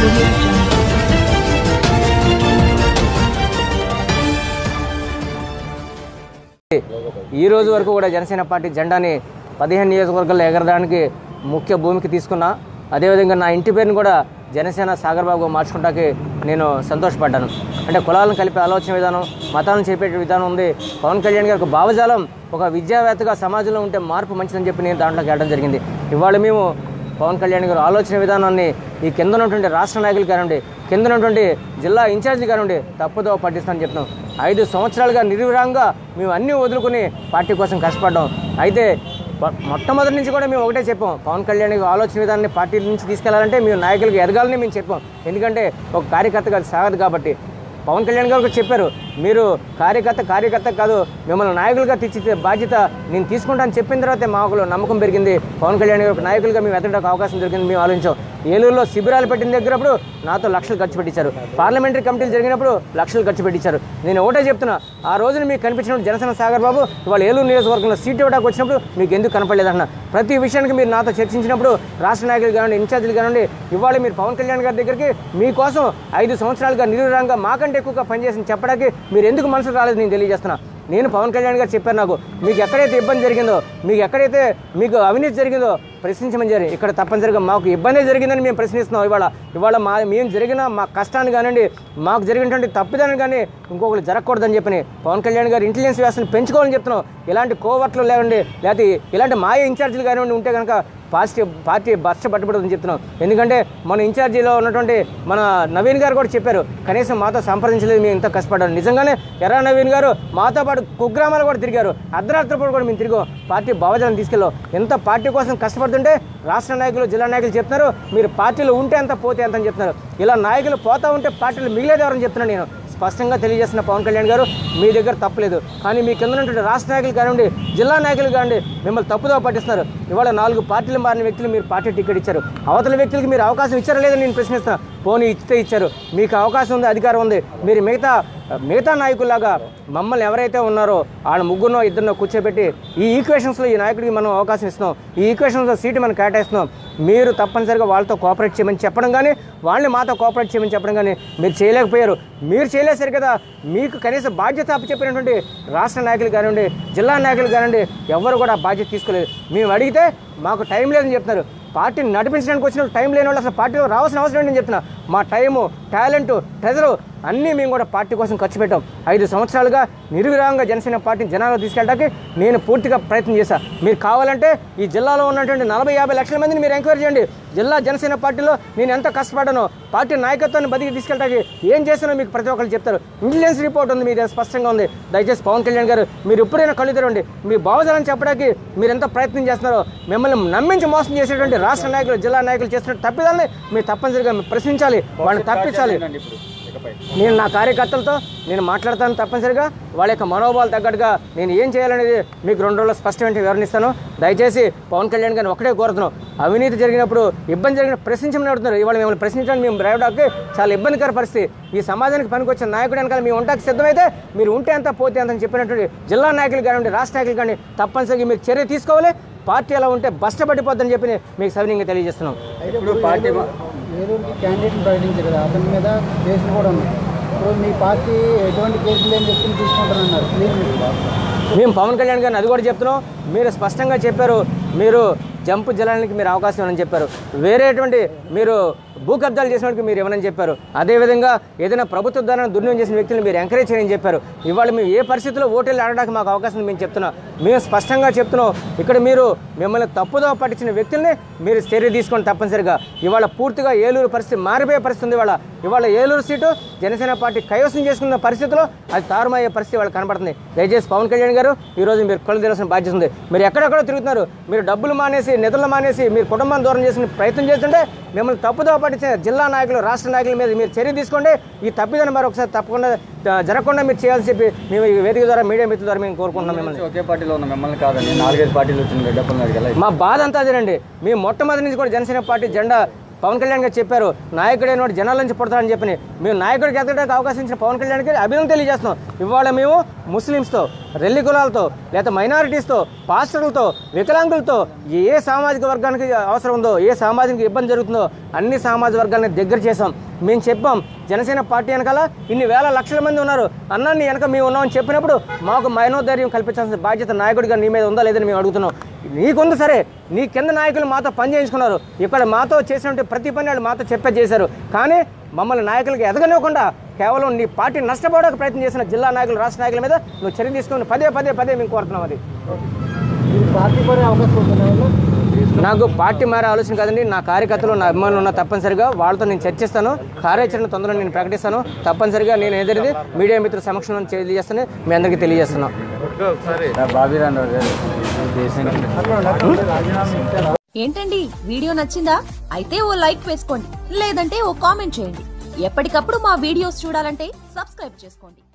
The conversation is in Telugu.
audio jungle. ఈ రోజు వరకు కూడా జనసేన పార్టీ జెండాని పదిహేను నియోజకవర్గాల్లో ఎగరడానికి ముఖ్య భూమికి తీసుకున్నా అదేవిధంగా నా ఇంటి పేరుని కూడా జనసేన సాగర్ బాబుగా మార్చుకుంటాకి నేను సంతోషపడ్డాను అంటే కులాలను కలిపే ఆలోచన విధానం మతాలను చెప్పే విధానం ఉంది పవన్ కళ్యాణ్ గారికి భావజాలం ఒక విద్యావేత్తగా సమాజంలో ఉంటే మార్పు మంచిదని చెప్పి నేను దాంట్లోకి వెళ్ళడం జరిగింది ఇవాళ మేము పవన్ కళ్యాణ్ గారు ఆలోచన విధానాన్ని ఈ కింద ఉన్నటువంటి రాష్ట్ర నాయకులు కానివ్వండి కింద ఉన్నటువంటి జిల్లా ఇన్ఛార్జీలు కానివ్వండి తప్పుదో పట్టిస్తానని చెప్తున్నాం ఐదు సంవత్సరాలుగా నిర్విరాంగా మేము అన్నీ వదులుకుని పార్టీ కోసం కష్టపడ్డాం అయితే మొ- మొట్టమొదటి నుంచి కూడా మేము ఒకటే చెప్పాం పవన్ కళ్యాణ్ గారి ఆలోచన విధానాన్ని పార్టీ నుంచి తీసుకెళ్లాలంటే మేము నాయకులకు ఎదగాలని మేము చెప్పాం ఎందుకంటే ఒక కార్యకర్తగా అది సాగదు కాబట్టి పవన్ కళ్యాణ్ గారు కూడా చెప్పారు మీరు కార్యకర్త కార్యకర్త కాదు మిమ్మల్ని నాయకులుగా తీర్చితే బాధ్యత నేను తీసుకుంటానని చెప్పిన తర్వాతే మాకు నమ్మకం పెరిగింది పవన్ కళ్యాణ్ గారు ఒక నాయకులుగా మేము ఎదగడానికి అవకాశం దొరికింది మేము ఆలోచించాం ఏలూరులో శిబిరాలు పెట్టిన దగ్గరప్పుడు నాతో లక్షలు ఖర్చు పెట్టించారు పార్లమెంటరీ కమిటీలు జరిగినప్పుడు లక్షలు ఖర్చు పెట్టించారు నేను ఒకటే చెప్తున్నా ఆ రోజున మీకు కనిపించినప్పుడు జనసేన సాగర్ బాబు ఇవాళ ఏలూరు నియోజకవర్గంలో సీట్ ఇవ్వడానికి వచ్చినప్పుడు మీకు ఎందుకు కనపడలేదన్న ప్రతి విషయానికి మీరు నాతో చర్చించినప్పుడు రాష్ట్ర నాయకులు కానివ్వండి ఇన్ఛార్జీలు కానివ్వండి ఇవాళ మీరు పవన్ కళ్యాణ్ గారి దగ్గరికి మీకోసం ఐదు సంవత్సరాలుగా నిర్విరాంగా మాకంటే ఎక్కువగా పనిచేసి చెప్పడానికి మీరు ఎందుకు మనసు రాలేదు నేను తెలియజేస్తున్నా నేను పవన్ కళ్యాణ్ గారు చెప్పారు నాకు మీకు ఎక్కడైతే ఇబ్బంది జరిగిందో మీకు ఎక్కడైతే మీకు అవినీతి జరిగిందో ప్రశ్నించమని జరిగింది ఇక్కడ తప్పనిసరిగా మాకు ఇబ్బంది జరిగిందని మేము ప్రశ్నిస్తున్నాం ఇవాళ ఇవాళ మా మేము జరిగిన మా కష్టాన్ని కానివ్వండి మాకు జరిగినటువంటి తప్పిదాన్ని కానీ ఇంకొకరు జరగకూడదని చెప్పని పవన్ కళ్యాణ్ గారు ఇంటెలిజెన్స్ వ్యవస్థను పెంచుకోవాలని చెప్తున్నాం ఇలాంటి కోవర్ట్లు లేవండి లేకపోతే ఇలాంటి మాయ ఇన్ఛార్జీలు కానివ్వండి ఉంటే కనుక పార్టీ పార్టీ బర్ష పట్టుబడుతుందని చెప్తున్నాం ఎందుకంటే మన ఇన్ఛార్జీలో ఉన్నటువంటి మన నవీన్ గారు కూడా చెప్పారు కనీసం మాతో సంప్రదించలేదు మేము ఇంత కష్టపడ్డాం నిజంగానే ఎర్ర నవీన్ గారు మాతో పాటు కుగ్రామాలు కూడా తిరిగారు అర్ధరాత్రి పూట కూడా మేము తిరిగాం పార్టీ భావజాలను తీసుకెళ్ళాం ఎంత పార్టీ కోసం కష్టపడుతుంటే రాష్ట్ర నాయకులు జిల్లా నాయకులు చెప్తున్నారు మీరు పార్టీలో ఉంటే ఎంత పోతే ఎంత అని చెప్తున్నారు ఇలా నాయకులు పోతా ఉంటే పార్టీలు మిగిలేదు ఎవరని చెప్తున్నాను నేను స్పష్టంగా తెలియజేస్తున్న పవన్ కళ్యాణ్ గారు మీ దగ్గర తప్పలేదు కానీ మీ కింద ఉన్నటువంటి రాష్ట్ర నాయకులు కానివ్వండి జిల్లా నాయకులు కానివ్వండి మిమ్మల్ని తప్పుదో పట్టిస్తున్నారు ఇవాళ నాలుగు పార్టీలు మారిన వ్యక్తులు మీరు పార్టీ టికెట్ ఇచ్చారు అవతల వ్యక్తులకి మీరు అవకాశం ఇచ్చారా లేదని నేను ప్రశ్నిస్తున్నా పోనీ ఇస్తే ఇచ్చారు మీకు అవకాశం ఉంది అధికారం ఉంది మీరు మిగతా మిగతా నాయకుల్లాగా మమ్మల్ని ఎవరైతే ఉన్నారో వాళ్ళ ముగ్గురునో ఇద్దరినో కూర్చోబెట్టి ఈ ఈక్వేషన్స్లో ఈ నాయకుడికి మనం అవకాశం ఇస్తున్నాం ఈ ఈక్వేషన్స్లో సీటు మనం కేటాయిస్తున్నాం మీరు తప్పనిసరిగా వాళ్ళతో కోఆపరేట్ చేయమని చెప్పడం కానీ వాళ్ళని మాతో కోఆపరేట్ చేయమని చెప్పడం కానీ మీరు చేయలేకపోయారు మీరు చేయలేసారు కదా మీకు కనీసం బాధ్యత అప్పచెప్పినటువంటి రాష్ట్ర నాయకులు కానివ్వండి జిల్లా నాయకులు కానివ్వండి ఎవరు కూడా ఆ బాధ్యత తీసుకోలేదు మేము అడిగితే మాకు టైం లేదని చెప్తున్నారు పార్టీని నడిపించడానికి వచ్చిన టైం లేని వాళ్ళు అసలు పార్టీలో రావాల్సిన అవసరం ఏంటని చెప్తున్నా మా టైము టాలెంట్ ట్రెజరు అన్నీ మేము కూడా పార్టీ కోసం ఖర్చు పెట్టాం ఐదు సంవత్సరాలుగా నిర్విరామంగా జనసేన పార్టీని జనాల్లో తీసుకెళ్ళడానికి నేను పూర్తిగా ప్రయత్నం చేశాను మీరు కావాలంటే ఈ జిల్లాలో ఉన్నటువంటి నలభై యాభై లక్షల మందిని మీరు ఎంక్వైరీ చేయండి జిల్లా జనసేన పార్టీలో నేను ఎంత కష్టపడ్డానో పార్టీ నాయకత్వాన్ని బతికి తీసుకెళ్ళడానికి ఏం చేశానో మీకు ప్రతి ఒక్కరు చెప్తారు ఇంటెలిజెన్స్ రిపోర్ట్ ఉంది మీద స్పష్టంగా ఉంది దయచేసి పవన్ కళ్యాణ్ గారు మీరు ఎప్పుడైనా కళ్ళు తెరవండి మీ భావజాలను చెప్పడానికి మీరు ఎంత ప్రయత్నం చేస్తున్నారో మిమ్మల్ని నమ్మించి మోసం చేసేటువంటి రాష్ట్ర నాయకులు జిల్లా నాయకులు చేస్తున్న తప్పిదాలని మీరు తప్పనిసరిగా ప్రశ్నించాలి వాళ్ళని తప్పించాలి నేను నా కార్యకర్తలతో నేను మాట్లాడతాను తప్పనిసరిగా వాళ్ళ యొక్క మనోభావాలు తగ్గట్టుగా నేను ఏం చేయాలనేది మీకు రెండు రోజులు స్పష్టమైన వివరణిస్తాను దయచేసి పవన్ కళ్యాణ్ గారిని ఒకటే కోరుతున్నాం అవినీతి జరిగినప్పుడు ఇబ్బంది జరిగిన ప్రశ్నించమని అడుగుతున్నారు ఇవాళ మిమ్మల్ని ప్రశ్నించడానికి మేము రావడానికి చాలా ఇబ్బందికర పరిస్థితి ఈ సమాజానికి పనికొచ్చిన నాయకుడు వెనకాల మేము ఉండడానికి సిద్ధమైతే మీరు ఉంటే ఎంత పోతే ఎంత అని చెప్పినటువంటి జిల్లా నాయకులు కానివ్వండి రాష్ట్ర నాయకులు కానీ తప్పనిసరిగా మీరు చర్య తీసుకోవాలి పార్టీ అలా ఉంటే బస్టపడిపోద్దని చెప్పి మీకు సవినీయంగా తెలియజేస్తున్నాం ఇప్పుడు పార్టీ ఏలూరుకి క్యాండిడేట్ని ప్రకటించారు కదా అతని మీద కేసులు కూడా ఉన్నాయి ఇప్పుడు మీ పార్టీ ఎటువంటి కేసులు ఏం చెప్తుని తీసుకుంటారన్నారు మీరు మేము పవన్ కళ్యాణ్ గారిని అది కూడా చెప్తున్నాం మీరు స్పష్టంగా చెప్పారు మీరు జంపు జలానికి మీరు అవకాశం ఇవ్వనని చెప్పారు వేరేటువంటి మీరు భూ కబ్జాలు చేసిన వాడికి మీరు ఇవ్వనని చెప్పారు అదేవిధంగా ఏదైనా ప్రభుత్వ ద్వారా దుర్వినియోగం చేసిన వ్యక్తులను మీరు ఎంకరేజ్ చేయని చెప్పారు ఇవాళ మేము ఏ పరిస్థితుల్లో ఓటేళ్ళు ఆడడానికి మాకు అవకాశం ఉంది మేము చెప్తున్నాం మేము స్పష్టంగా చెప్తున్నాం ఇక్కడ మీరు మిమ్మల్ని తప్పుదో పట్టించిన వ్యక్తుల్ని మీరు చర్య తీసుకొని తప్పనిసరిగా ఇవాళ పూర్తిగా ఏలూరు పరిస్థితి మారిపోయే పరిస్థితి ఉంది ఇవాళ ఇవాళ ఏలూరు సీటు జనసేన పార్టీ కైవసం చేసుకున్న పరిస్థితిలో అది తారుమయ్యే పరిస్థితి వాళ్ళకి కనబడుతుంది దయచేసి పవన్ కళ్యాణ్ గారు ఈ రోజు మీరు కళ్ళు తెరాల్సిన బాధ్యత ఉంది మీరు ఎక్కడెక్కడో తిరుగుతున్నారు మీరు డబ్బులు మానేసి నిధులు మానేసి మీరు కుటుంబాన్ని దూరం చేసిన ప్రయత్నం చేస్తుంటే మిమ్మల్ని తప్పుదో పట్టించిన జిల్లా నాయకులు రాష్ట్ర నాయకుల మీద మీరు చర్య తీసుకోండి ఈ తప్పిదని మరొకసారి తప్పకుండా ఆ, జరగకుండా మీరు చేయాలని చెప్పి మేము ఈ వేదిక ద్వారా మీడియా మిత్రుల ద్వారా మేము కోరుకుంటున్నాం మిమ్మల్ని ఒకే పార్టీలో ఉన్న మిమ్మల్ని కాదండి నాలుగైదు పార్టీలు వచ్చింది రెడ్డప్పల గారికి ఎలా మా బాధ అంతా అదేనండి మేము మొట్టమొదటి నుంచి కూడా జనసేన పార్టీ జెండా పవన్ కళ్యాణ్ గారు చెప్పారు నాయకుడైన వాడు జనాల నుంచి పుడతాడని చెప్పి మేము నాయకుడికి ఎదగడానికి అవకాశం ఇచ్చిన పవన్ కళ్యాణ్కి అభినందన తెలియజేస్తున్నాం ఇవాళ మేము ముస్లిమ్స్తో రెల్లి కులాలతో లేదా మైనారిటీస్తో పాస్టర్లతో వికలాంగులతో ఏ సామాజిక వర్గానికి అవసరం ఉందో ఏ సామాజిక ఇబ్బంది జరుగుతుందో అన్ని సామాజిక వర్గాలని దగ్గర చేసాం మేము చెప్పాం జనసేన పార్టీ వెనకాల ఇన్ని వేల లక్షల మంది ఉన్నారు అన్నాన్ని వెనక మేము ఉన్నామని చెప్పినప్పుడు మాకు మైనోధైర్యం కల్పించాల్సిన బాధ్యత నాయకుడిగా నీ మీద ఉందా లేదని మేము అడుగుతున్నాం నీకుంది సరే నీ కింద నాయకులు మాతో పని చేయించుకున్నారు ఇక్కడ మాతో చేసినటువంటి ప్రతి పని వాళ్ళు మాతో చెప్పే చేశారు కానీ మమ్మల్ని నాయకులకి ఎదగనివ్వకుండా కేవలం నీ పార్టీ నష్టపోవడానికి ప్రయత్నం చేసిన జిల్లా నాయకులు రాష్ట్ర నాయకుల మీద నువ్వు చర్య తీసుకుని పదే పదే పదే మేము కోరుతున్నాం అది మీరు పార్టీ పడే అవకాశం ఉంటుందా నాకు పార్టీ మారే ఆలోచన కాదండి నా కార్యకర్తలు నా అభిమానులు ఉన్న తప్పనిసరిగా వాళ్ళతో నేను చర్చిస్తాను కార్యాచరణ తొందరగా నేను ప్రకటిస్తాను తప్పనిసరిగా నేను ఏదైతే మీడియా మిత్రుల సమక్షంలో తెలియజేస్తాను మీ అందరికీ తెలియజేస్తున్నాను బాబీ రాండి దేశానికి ఏంటండి వీడియో నచ్చిందా అయితే ఓ లైక్ వేసుకోండి లేదంటే ఓ కామెంట్ చేయండి ఎప్పటికప్పుడు మా వీడియోస్ చూడాలంటే సబ్స్క్రైబ్ చేసుకోండి